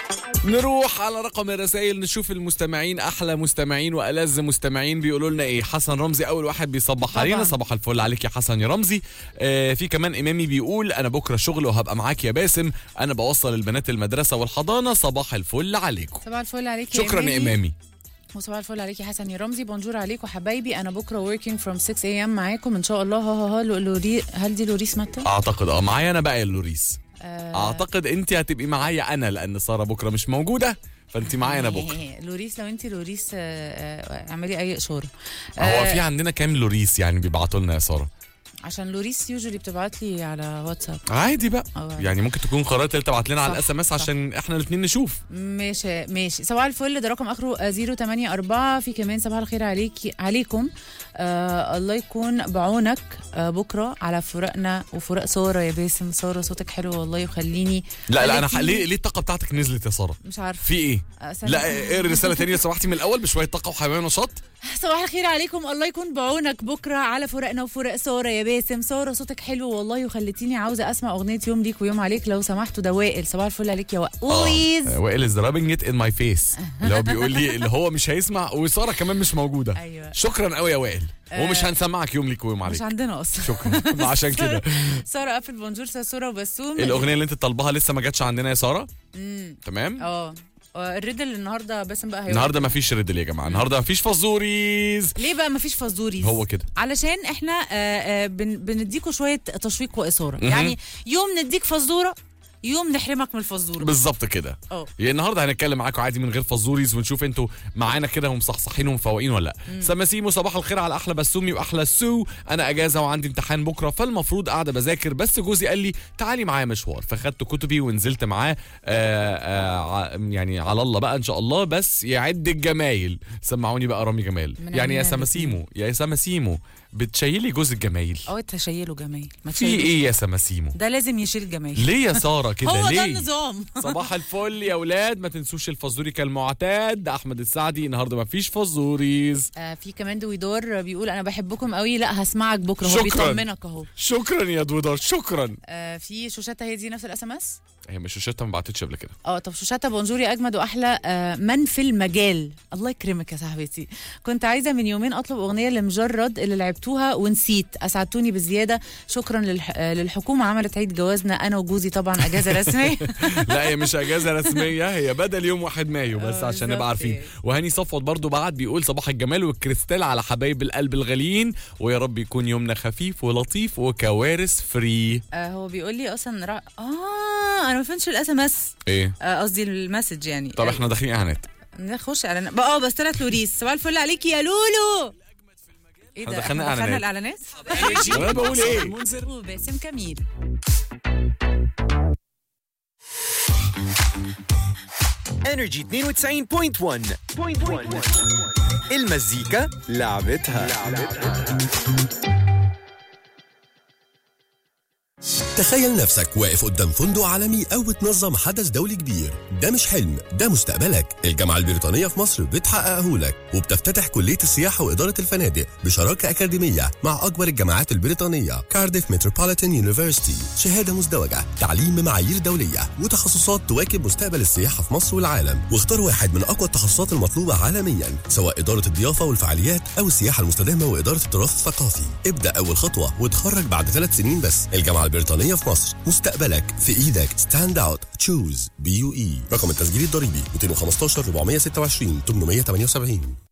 نروح على رقم الرسائل نشوف المستمعين احلى مستمعين والذ مستمعين بيقولوا لنا ايه حسن رمزي اول واحد بيصبح طبعاً. علينا صباح الفل عليك يا حسن يا رمزي آه في كمان امامي بيقول انا بكره شغل وهبقى معاك يا باسم انا بوصل البنات المدرسه والحضانه صباح الفل عليكم صباح الفل عليك يا شكرا يا امامي وصباح الفل عليك يا حسن يا رمزي بونجور عليكم حبايبي انا بكره working from 6 a.m. معاكم ان شاء الله ها ها ها لو- لوري هل دي لوريس متى؟ اعتقد اه معايا انا بقى يا لوريس آه. اعتقد انت هتبقي معايا انا لان ساره بكره مش موجوده فانت معايا انا بكره لوريس لو انت لوريس آه، آه، اعملي اي اشاره هو آه، في عندنا كام لوريس يعني بيبعتوا لنا يا ساره عشان لوريس يوجولي بتبعت لي على واتساب عادي بقى أه. يعني ممكن تكون قررت تبعت لنا على صح، الاس ام اس صح. عشان احنا الاثنين نشوف ماشي ماشي صباح الفل ده رقم اخره آه، 084 في كمان صباح الخير عليك عليكم آه الله يكون بعونك آه بكره على فراقنا وفراق ساره يا باسم ساره صوتك حلو والله وخليني لا لا انا خليكي- ح... ليه ليه الطاقه بتاعتك نزلت يا ساره مش عارفه في ايه آه، سنة- لا ايه الرساله تانية لو سمحتي من الاول بشويه طاقه وحمايه ونشاط صباح الخير عليكم الله يكون بعونك بكره على فراقنا وفراق ساره يا باسم ساره صوتك حلو والله وخلتيني عاوزه اسمع اغنيه يوم ليك ويوم عليك لو سمحتوا ده وائل صباح الفل عليك يا وائل آه، وائل از رابنج ات ان ماي فيس اللي هو بيقول لي اللي هو مش هيسمع وساره كمان مش موجوده أيوة. شكرا قوي يا وائل آه، ومش هنسمعك يوم ليك ويوم مش عليك عندنا اصلا شكرا ما عشان كده ساره قفل بونجور ساره وبسوم الاغنيه اللي انت طالباها لسه ما جاتش عندنا يا ساره تمام اه آه، الريدل النهارده باسم بقى هيقول النهارده ما فيش ريدل يا جماعه النهارده ما فيش فزوريز ليه بقى مفيش فزوريز هو كده. علشان احنا آه، آه، بن بنديكوا شويه تشويق واثاره يعني يوم نديك فزوره يوم نحرمك من الفزوره بالظبط كده اه يعني النهارده هنتكلم معاكم عادي من غير فزوريز ونشوف انتوا معانا كده ومصحصحين ومفوقين ولا لا سماسيمو صباح الخير على احلى بسومي واحلى سو انا اجازه وعندي امتحان بكره فالمفروض قاعده بذاكر بس جوزي قال لي تعالي معايا مشوار فخدت كتبي ونزلت معاه آه آه ع- يعني على الله بقى ان شاء الله بس يعد الجمايل سمعوني بقى رامي جمال من يعني يا عينينا سماسيمو يا سماسيمو بتشيلي جوز الجمايل اه تشيله جمايل ما في تشيلوش. ايه يا سماسيمو ده لازم يشيل جمايل ليه يا ساره كده هو ليه ده النظام صباح الفل يا ولاد ما تنسوش الفزوري كالمعتاد ده احمد السعدي النهارده ما فيش فزوريز آه في كمان دويدور بيقول انا بحبكم قوي لا هسمعك بكره هو شكراً. بيطمنك اهو شكرا يا دويدار شكرا آه في شوشاتا هي دي نفس الاس ام اس هي مش شوشتها ما بعتتش قبل كده اه طب شوشاتا بونجوري اجمد واحلى آه من في المجال الله يكرمك يا صاحبتي كنت عايزه من يومين اطلب اغنيه لمجرد اللي لعبتوها ونسيت اسعدتوني بزياده شكرا للح... آه للحكومه عملت عيد جوازنا انا وجوزي طبعا اجازه رسميه لا هي مش اجازه رسميه هي بدل يوم 1 مايو بس آه، عشان نبقى بالظبط عارفين يعني. وهاني صفوت برضو بعد بيقول صباح الجمال والكريستال على حبايب القلب الغاليين ويا رب يكون يومنا خفيف ولطيف وكوارث فري آه هو بيقول لي اصلا را... اه انا ما فهمتش الاس ام اس ايه قصدي المسج يعني طب احنا داخلين اعلانات نخش اعلانات بقى اه بس طلعت لوريس صباح الفل عليكي يا لولو ايه ده دخلنا احنا دخلنا إعلانات. الاعلانات انا بقول ايه وباسم كميل انرجي 92.1 المزيكا لعبتها تخيل نفسك واقف قدام فندق عالمي أو بتنظم حدث دولي كبير ده مش حلم ده مستقبلك الجامعة البريطانية في مصر بتحققه لك وبتفتتح كلية السياحة وإدارة الفنادق بشراكة أكاديمية مع أكبر الجامعات البريطانية كارديف متروبوليتان يونيفرسيتي شهادة مزدوجة تعليم بمعايير دولية وتخصصات تواكب مستقبل السياحة في مصر والعالم واختار واحد من أقوى التخصصات المطلوبة عالميا سواء إدارة الضيافة والفعاليات أو السياحة المستدامة وإدارة التراث الثقافي ابدأ أول خطوة وتخرج بعد ثلاث سنين بس الجامعة البريطانية في مصر مستقبلك في إيدك ستاند أوت تشوز بي يو إي رقم التسجيل الضريبي 215 426 878